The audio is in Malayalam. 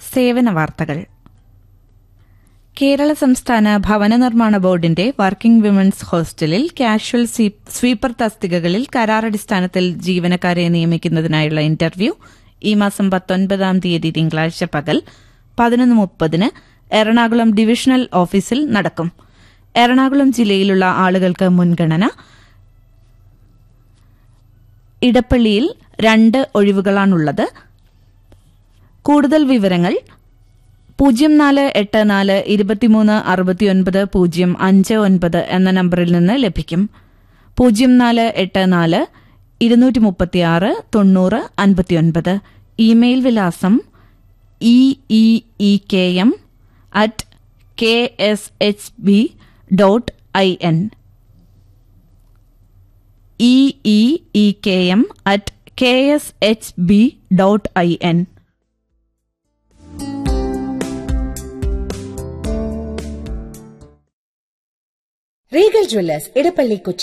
സേവന വാർത്തകൾ കേരള സംസ്ഥാന ഭവന നിർമ്മാണ ബോർഡിന്റെ വർക്കിംഗ് വിമൻസ് ഹോസ്റ്റലിൽ കാഷ്വൽ സ്വീപ്പർ തസ്തികകളിൽ കരാറടിസ്ഥാനത്തിൽ ജീവനക്കാരെ നിയമിക്കുന്നതിനായുള്ള ഇന്റർവ്യൂ ഈ മാസം പത്തൊൻപതാം തീയതി തിങ്കളാഴ്ച പകൽ പതിനൊന്ന് മുപ്പതിന് എറണാകുളം ഡിവിഷണൽ ഓഫീസിൽ നടക്കും എറണാകുളം ജില്ലയിലുള്ള ആളുകൾക്ക് മുൻഗണന ഇടപ്പള്ളിയിൽ രണ്ട് ഒഴിവുകളാണുള്ളത് കൂടുതൽ വിവരങ്ങൾ പൂജ്യം നാല് എട്ട് നാല് ഇരുപത്തിമൂന്ന് അറുപത്തിയൊൻപത് പൂജ്യം അഞ്ച് ഒൻപത് എന്ന നമ്പറിൽ നിന്ന് ലഭിക്കും പൂജ്യം നാല് എട്ട് നാല് ഇരുന്നൂറ്റി മുപ്പത്തിയാറ് തൊണ്ണൂറ് അൻപത്തിയൊൻപത് ഇമെയിൽ വിലാസം E E E K M at K S H B dot I N E E E K M at K S H B dot I N regal jewellers Edappally Kochi